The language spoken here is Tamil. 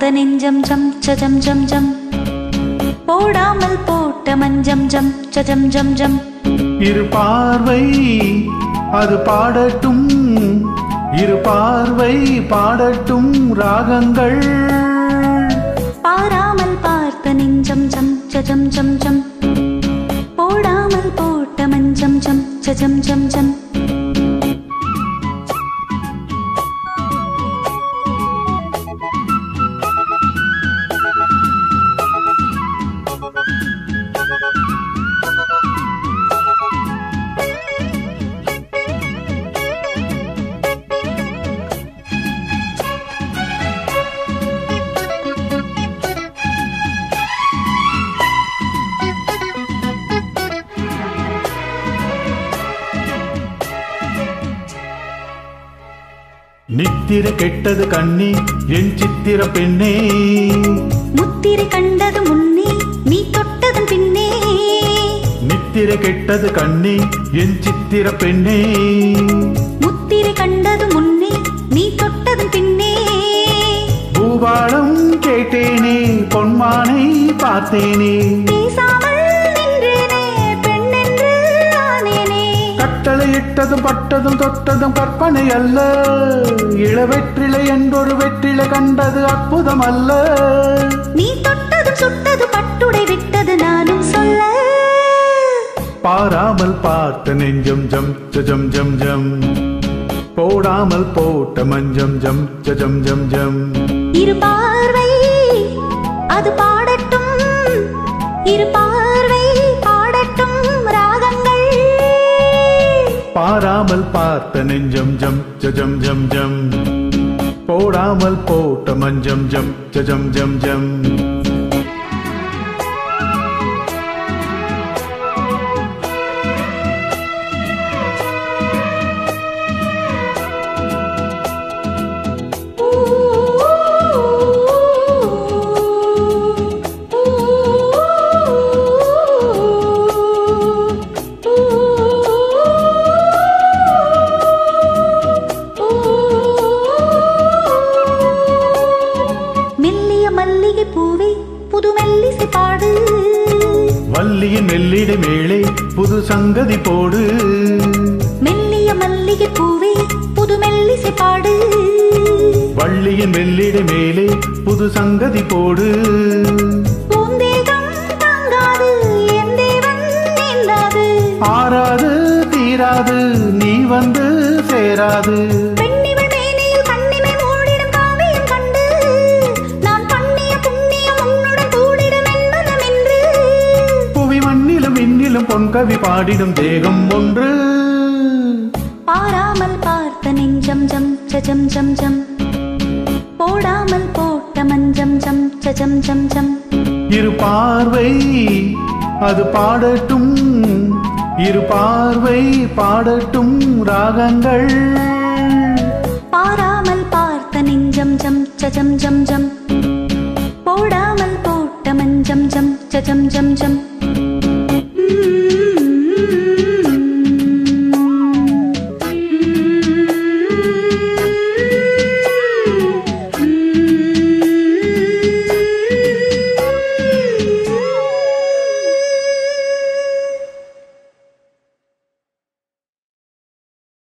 பார்த்த நெஞ்சம் ஜம் சஜம் ஜம் ஜம் போடாமல் போட்ட மஞ்சம் ஜம் சஜம் ஜம் ஜம் இரு பார்வை அது பாடட்டும் இரு பார்வை பாடட்டும் ராகங்கள் பாராமல் பார்த்த நெஞ்சம் ஜம் சஜம் ஜம் ஜம் போடாமல் போட்ட மஞ்சம் ஜம் சஜம் ஜம் ஜம் நித்திர கெட்டது கண்ணே என் சித்திர பெண்ணே முத்திரை கண்டது முன்னே நீ தொட்டதன் பின்னே நித்திர கெட்டது கண்ணே என் சித்திர பெண்ணே முத்திரை கண்டது முன்னே நீ தொட்டதன் பின்னே பூபாலம் கேட்டேனே பொன்மானை பார்த்தேனே பேசாமல் நின்றேனே பெண்ணென்று ஆனேனே கட்டளையிட்டதும் பட்டதும் தொட்டதும் கற்பனை அல்ல இளவெற்றிலை என்றொரு வெற்றிலை கண்டது அற்புதம் அல்ல நீ தொட்டதும் சுட்டது பட்டுடை விட்டது நானும் சொல்ல பாராமல் பார்த்த நெஞ்சம் ஜம் ஜம் ஜம் ஜம் போடாமல் போட்ட மஞ்சம் ஜம் ஜம் ஜம் ஜம் இரு பார்வை அது பாடட்டும் இரு பார்வை பாடட்டும் ராகங்கள் பாராமல் பார்த்த நெஞ்சம் ஜம் ஜம் ஜம் ஜம் போடாமல் போட்ட மஞ்சம் ஜம் ஜம் ஜம் ஜம் மெல்லிய மல்லிகை பூவே புது மெல்லிசை பாடு வள்ளியின் மெல்லிடை மேலே புது சங்கதி போடு மெல்லிய மல்லிகை பூவே புது மெல்லிசை பாடு வள்ளியின் மெல்லிடை மேலே புது சங்கதி போடு பூந்தேகம் தாங்காது என் தேவன் நீந்தாது ஆறாது தீராது நீ வந்து சேராது பெண்ணிவள் மேனியில் கண்ணிமை மூடிடும் காவியம் கண்டு நான் பண்ணிய புண்ணியம் உன்னுடன் கூடிடும் என்பதம் என்று புவி மண்ணிலும் விண்ணிலும் பொன்கவி பாடிடும் தேகம் ஒன்று பாராமல் பார்த்த நெஞ்சம் ஜம் சஜம் ஜம் ஜம் போடாமல் போட்ட மஞ்சம் ஜம் சஜம் ஜம் ஜம் இரு பார்வை அது பாடட்டும் இரு பார்வை பாடட்டும் ராகங்கள் பாராமல் பார்த்த நெஞ்சம் ஜம் சஜம் ஜம் ஜம் போடாமல் போட்ட மஞ்சம் ஜம் சஜம் ஜம் ஜம்